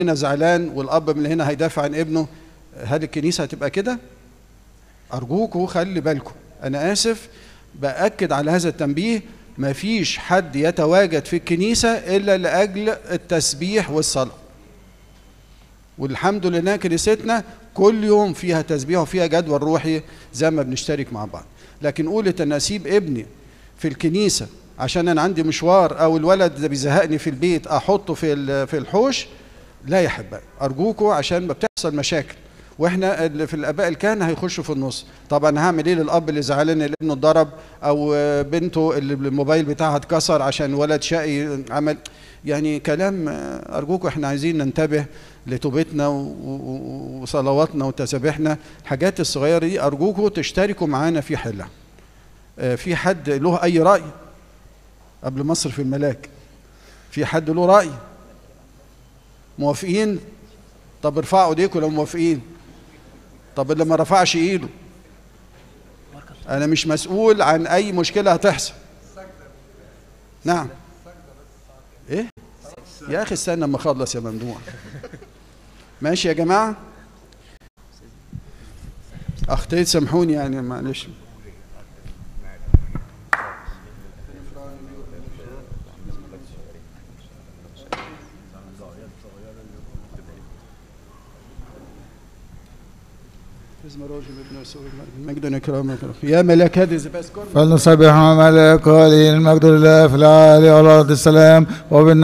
هنا زعلان والاب من هنا هيدافع عن ابنه هل الكنيسه هتبقى كده ارجوكوا خلي بالكم انا اسف باكد على هذا التنبيه مفيش حد يتواجد في الكنيسه الا لاجل التسبيح والصلاه والحمد لله كنيستنا كل يوم فيها تسبيح وفيها جدول روحي زي ما بنشترك مع بعض لكن قولة ان اسيب ابني في الكنيسه عشان انا عندي مشوار او الولد ده بيزهقني في البيت احطه في ال- في الحوش لا يا احبائي ارجوكوا عشان ما بتحصل مشاكل واحنا اللي في الاباء الكهنه هيخشوا في النص طبعا هعمل ايه للاب اللي زعلان ان ابنه اتضرب او بنته اللي الموبايل بتاعها اتكسر عشان ولد شقي عمل يعني كلام ارجوكوا احنا عايزين ننتبه لتوبتنا و- و- وصلواتنا وتسابيحنا الحاجات الصغيره دي ارجوكوا تشتركوا معانا في حلها آه، في حد له اي راي قبل مصر في الملاك في حد له راي موافقين طب ارفعوا ايديكم لو موافقين طب اللي ما رفعش ايده انا مش مسؤول عن اي مشكله هتحصل نعم ايه يا اخي استنى اما اخلص يا ممدوح ماشي يا جماعه اخطيت سامحوني يعني معلش مجد اكرامك يا ملاك هذه زباس كرم فلنسبح ملك المجد لله في العالي والارض السلام وبالنعمة